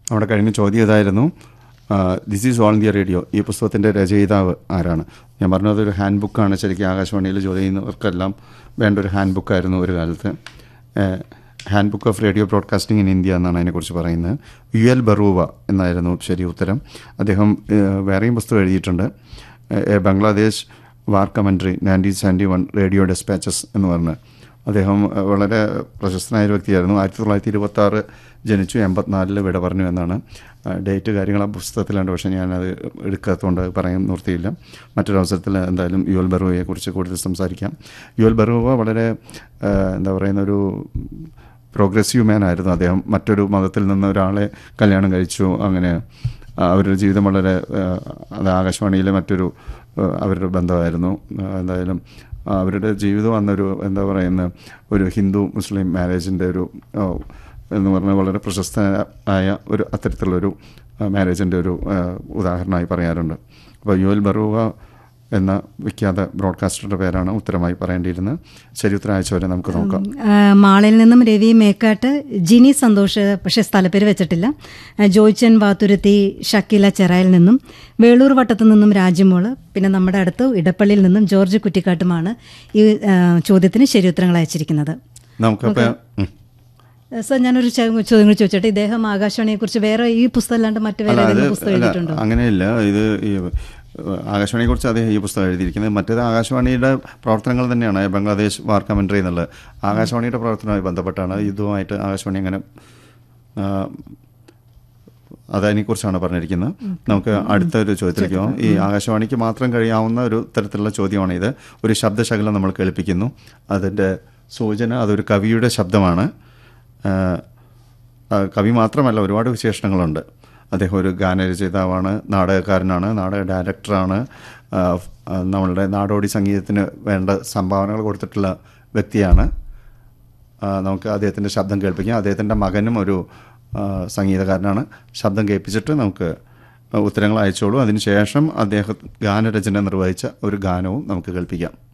അവിടെ കഴിഞ്ഞ ചോദ്യം ഇതായിരുന്നു this is all India radio ഈ പുസ്തകത്തിൻ്റെ രചയിതാവ് ആരാണ് ഞാൻ പറഞ്ഞത് ഒരു ഹാൻഡ് ബുക്കാണ് ശരിക്കും ആകാശവാണിയിൽ ജോലി ചെയ്യുന്നവർക്കെല്ലാം വേണ്ട ഒരു ഹാൻഡ് ബുക്കായിരുന്നു ഒരു കാലത്ത് handbook of radio broadcasting in India എന്നാണ് അതിനെക്കുറിച്ച് പറയുന്നത് യു എൽ ബറൂവ എന്നായിരുന്നു ശരി ഉത്തരം അദ്ദേഹം ഏഹ്, വേറെയും പുസ്തകം എഴുതിയിട്ടുണ്ട് a Bangladesh war commentary nineteen seventy one radio dispatches എന്ന് പറഞ്ഞ് അദ്ദേഹം അഹ്, വളരെ പ്രശസ്തനായ ഒരു വ്യക്തിയായിരുന്നു ആയിരത്തി തൊള്ളായിരത്തി ഇരുപത്തി ആറ് ജനിച്ചു എൺപത്തിനാലിൽ വിട പറഞ്ഞു എന്നാണ് അഹ്, ഡേറ്റ് കാര്യങ്ങൾ ആ പുസ്തകത്തിലുണ്ട് പക്ഷേ ഞാനത് എടുക്കാത്തതുകൊണ്ട് അത് പറയാൻ നിർത്തിയില്ല മറ്റൊരു അവസരത്തിൽ എന്തായാലും യു എൽ ബറുവയെ കുറിച്ച് കൂടുതൽ സംസാരിക്കാം യു എൽ ബറുവ വളരെ അഹ്, എന്താ പറയുന്ന ഒരു പ്രോഗ്രസീവ് മാൻ ആയിരുന്നു അദ്ദേഹം മറ്റൊരു മതത്തിൽ നിന്ന് ഒരാളെ കല്യാണം കഴിച്ചു അങ്ങനെ ആ, അവരുടെ ജീവിതം വളരെ ആ, അത് ആകാശവാണിയിലെ മറ്റൊരു ആ, അവരുടെ ബന്ധമായിരുന്നു ആ, എന്തായാലും ആ, അവരുടെ ജീവിതം അന്നൊരു എന്താ പറയുന്ന ഒരു ഹിന്ദു മുസ്ലിം മാരേജിൻ്റെ ഒരു ആ, എന്ന് പറഞ്ഞാൽ വളരെ പ്രശസ്തമായ ഒരു അത്തരത്തിലുള്ളൊരു മാരേജിൻ്റെ ഒരു ആ, ഉദാഹരണമായി പറയാറുണ്ട് അപ്പോൾ യു എൽ ബറൂവ എന്ന വിഖ്യാത ബ്രോഡ്കാസ്റ്ററുടെ പേരാണ് ഉത്തരമായി പറയേണ്ടിയിരുന്നത് ശരി ഉത്തരം അയച്ചവരെ നമുക്ക് നോക്കാം ആ, മാളയിൽ നിന്നും രവി മേക്കാട്ട് ജിനി സന്തോഷ് പക്ഷേ സ്ഥലപ്പേര് വെച്ചിട്ടില്ല ആ, ജോയ്ച്ചൻ വാത്തുരുത്തി ഷക്കീല ചെറായിൽ നിന്നും വേളൂർ വട്ടത്തു നിന്നും രാജ്യമോള് പിന്നെ നമ്മുടെ അടുത്ത് ഇടപ്പള്ളിയിൽ നിന്നും ജോർജ് കുറ്റിക്കാട്ടുമാണ് ഈ ആ, ചോദ്യത്തിന് ശരി ഉത്തരങ്ങൾ അയച്ചിരിക്കുന്നത് നമുക്കപ്പോൾ ഉം. ആ, സർ ഞാനൊരു ചെ- ചോദ്യം കൂടി ചോദിച്ചോട്ടെ ഇദ്ദേഹം ആകാശവാണിയെ കുറിച്ച് വേറെ ഈ പുസ്തകം അല്ലാണ്ട് മറ്റു വേറെ അല്ല അത് ഏതെങ്കിലും പുസ്തകം അല്ല, എഴുതിയിട്ടുണ്ടോ അങ്ങനെയില്ല ഇത് ഈ ആകാശവാണിയെ കുറിച്ച് അദ്ദേഹം ഈ പുസ്തകം എഴുതിയിരിക്കുന്നത് മറ്റേത് ആകാശവാണിയുടെ പ്രവർത്തനങ്ങൾ തന്നെയാണ് ബംഗ്ലാദേശ് വാർ കമൻട്രി എന്നുള്ളത് ആകാശവാണിയുടെ പ്രവർത്തനവുമായി ബന്ധപ്പെട്ടാണ് യുദ്ധവുമായിട്ട് ആകാശവാണി അങ്ങനെ ആ, അതിനെക്കുറിച്ചാണ് പറഞ്ഞിരിക്കുന്നത് നമുക്ക് അടുത്ത ഒരു ചോദ്യത്തിലേക്ക് പോകാം ഈ ആകാശവാണിക്ക് മാത്രം കഴിയാവുന്ന ഒരു തരത്തിലുള്ള ചോദ്യമാണ് ഇത് ഒരു ശബ്ദശകലം നമ്മൾ കേൾപ്പിക്കുന്നു അതിൻ്റെ സൂചന അതൊരു കവിയുടെ ശബ്ദമാണ് ആ, ആ, കവി മാത്രമല്ല ഒരുപാട് വിശേഷണങ്ങളുണ്ട് അദ്ദേഹം ഒരു ഗാനരചയിതാവാണ് നാടകക്കാരനാണ് നാടക ഡയറക്ടറാണ് ആ, ആ, നമ്മളുടെ നാടോടി സംഗീതത്തിന് വേണ്ട സംഭാവനകൾ കൊടുത്തിട്ടുള്ള വ്യക്തിയാണ് ആ, നമുക്ക് അദ്ദേഹത്തിൻ്റെ ശബ്ദം കേൾപ്പിക്കാം അദ്ദേഹത്തിൻ്റെ മകനും ഒരു ആ, സംഗീതകാരനാണ് ശബ്ദം കേൾപ്പിച്ചിട്ട് നമുക്ക് ഉത്തരങ്ങൾ അയച്ചോളൂ അതിനുശേഷം അദ്ദേഹം ഗാനരചന നിർവഹിച്ച ഒരു ഗാനവും നമുക്ക് കേൾപ്പിക്കാം